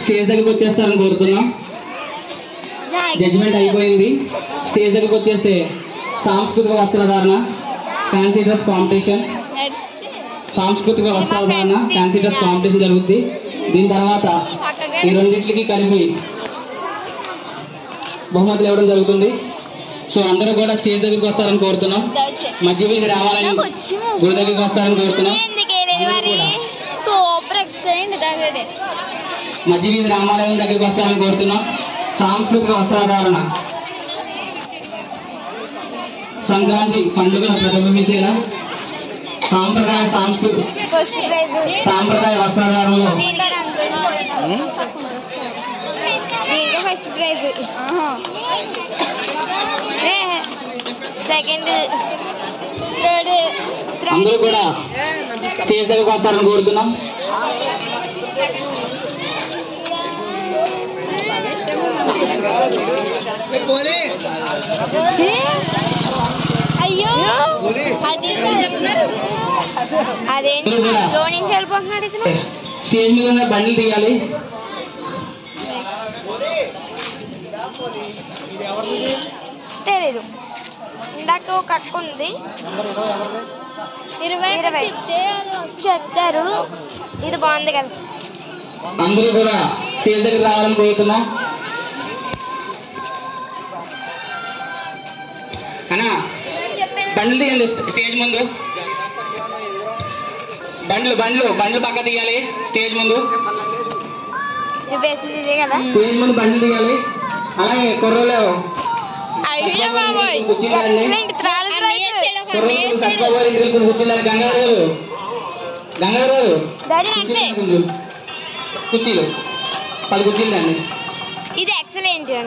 Stage దగ్గరికి వచ్చేస్తారని కోరుతున్నాం judgement అయిపోయింది స్టేజ్ దగ్గరికి వచ్చేస్తే సాంస్కృతిక వస్త్రధారణ ఫ్యాన్సీ డ్రెస్ కాంపిటీషన్ సాంస్కృతిక వస్త్రధారణ ఫ్యాన్సీ డ్రెస్ కాంపిటీషన్ జరుగుద్ది దీని తర్వాత ఈ రెండింటికి కలిపి బహుమతులు ఇవ్వడం జరుగుతుంది సో అందరూ కూడా స్టేజ్ దగ్గరికి వస్తారని కోరుతున్నాం మధ్య వీధి రావాలని గుడి దగ్గరికి వస్తారని కోరుతున్నాం ఎందుకు వెళ్ళేది మరి సూపర్ ఎక్సైండ్ దగ్గరే మధ్య వీధి రామాలయం దగ్గరికి వస్తారని కోరుతున్నాం సాంస్కృతిక వస్త్రధారణ సంక్రాంతి పండుగను ప్రతిబింబించేలా సాంప్రదాయ సాంస్కృతిక ఫస్ట్ ప్రైజ్ సాంప్రదాయ వస్త్రధారణలో దీంట్లో రంగు దీంట్లో ఫస్ట్ ప్రైజ్ సెకండ్ థర్డ్ అందరూ కూడా స్టేజ్ దగ్గరికి వస్తారని కోరుతున్నాం అయ్యో అది అదేంటి లో నుంచి వెళ్ళిపోతున్నాడు ఇతను స్టేజ్ మీద ఉన్న బండ్లు తీయాలి తెలీదు ఇందాక ఒక అక్క ఉంది ఇరవై ఇరవై చెప్తారు ఇది బాగుంది కదా అందరూ కూడా స్టేజ్ దగ్గరికి రావాలని కోరుతున్నాం అన్నా బండ్లు తీయండి స్టేజ్ ముందు బండ్లు బండ్లు బండ్లు పక్క తీయాలి స్టేజ్ ముందు నువ్వు వేసింది ఇదే కదా స్టేజ్ ముందు బండ్లు తీయాలి అలాగే కుర్రలు అయ్యో బాబోయ్ కుర్చీలు కానీ ఎక్సలెంట్ త్రాడు కుర్రలు సత్యవారి కూర్చున్నారు గంగాధర్ గారు గంగాధర్ గారు డాడీ కుర్చీలు నడిపే కొంచెం. కుర్చీలు పది కుర్చీలు అండి ఇది ఎక్సలెంట్